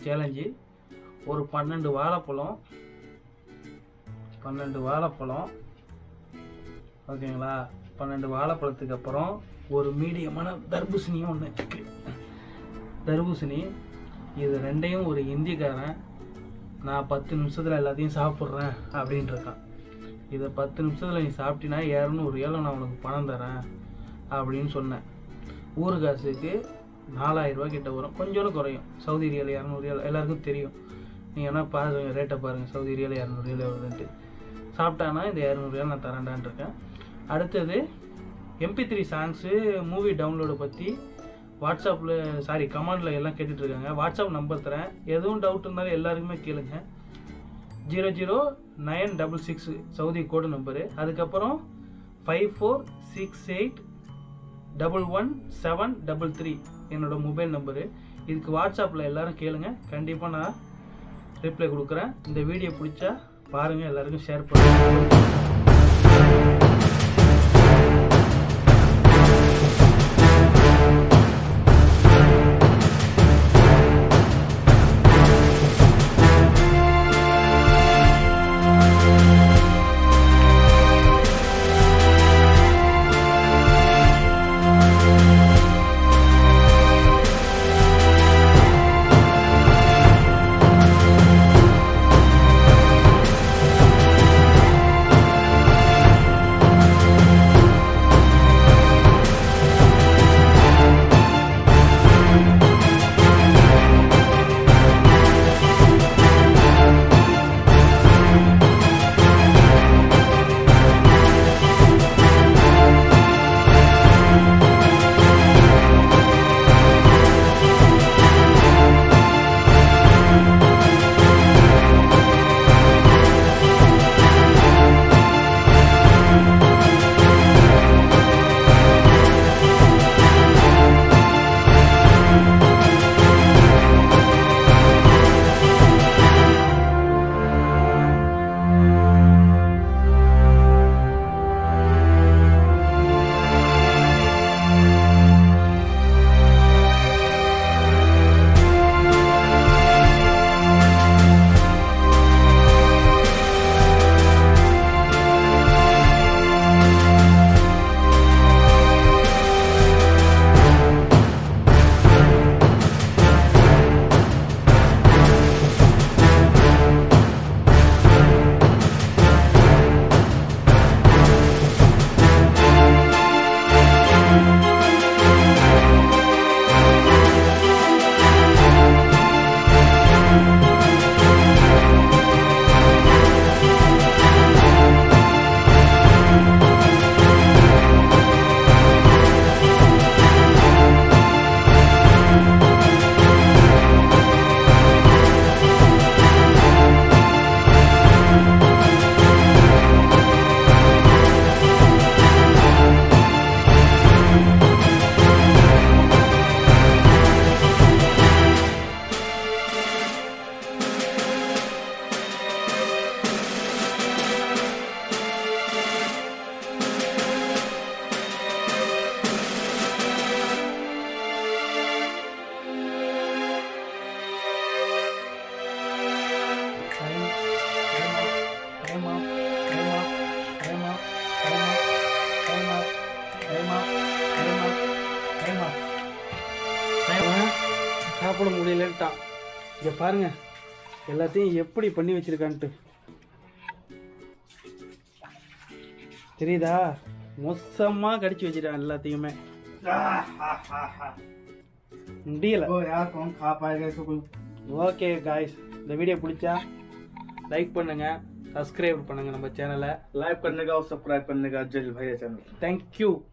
challenge ஒரு பன்னெண்டு வாழைப்பழம் பன்னெண்டு வாழைப்பழம் ஓகேங்களா பன்னெண்டு வாழைப்பழத்துக்கு அப்புறம் ஒரு மீடியமான தர்பூசணியும் ஒன்று இருக்கு தர்பூசணி இது ரெண்டையும் ஒரு இந்திக்காரன் நான் பத்து நிமிஷத்தில் எல்லாத்தையும் சாப்பிட்றேன் அப்படின்ட்டு இருக்கான் இதை பத்து நிமிஷத்தில் நீ சாப்பிட்டினா இரநூறு ஏழை நான் உனக்கு பணம் தரேன் அப்படின்னு சொன்னேன் ஊரு காசுக்கு நாலாயிரம் ரூபாய் கிட்ட வரும் கொஞ்சோண்டு குறையும் சவுதி ரியல் இரநூறு ரியல் எல்லாருக்கும் தெரியும் நீங்கள் வேணால் பாருங்க ரேட்டை பாருங்கள் சவுதி ரியல் இரநூறு ரியல் வருதுன்ட்டு சாப்பிட்டானா இந்த இரநூறு ரியல் நான் தரேன்டான் இருக்கேன் அடுத்தது MP three songs movie download பற்றி வாட்ஸ்அப்பில் சாரி கமெண்டில் எல்லாம் கேட்டுட்டு இருக்காங்க வாட்ஸ்அப் நம்பர் தரேன் எதுவும் டவுட் இருந்தாலும் எல்லாருக்குமே கேளுங்க zero zero nine double six Saudi code number அதுக்கப்புறம் five four six eight double one seven double three என்னோட மொபைல் நம்பரு இதுக்கு வாட்ஸ்அப்பில் எல்லாரும் கேளுங்க கண்டிப்பாக நான் ரிப்ளை கொடுக்குறேன் இந்த வீடியோ பிடிச்சா பாருங்கள் எல்லாருக்கும் ஷேர் பண்ணுங்கள் சாப்பிட முடியலன்ட்டான் இங்க பாருங்க எல்லாத்தையும் எப்படி பண்ணி வச்சிருக்கான்ட்டு தெரியுதா மொத்தமா கடிச்சு வச்சிருக்கான் எல்லாத்தையுமே முடியல ओ यार कौन खा पाएगा इसको कोई ஓகே காய்ஸ் இந்த வீடியோ பிடிச்சா லைக் பண்ணுங்க சப்ஸ்கிரைப் பண்ணுங்க நம்ம சேனலை लाइक करने का और सब्सक्राइब करने का जल भैया चैनल தேங்க்யூ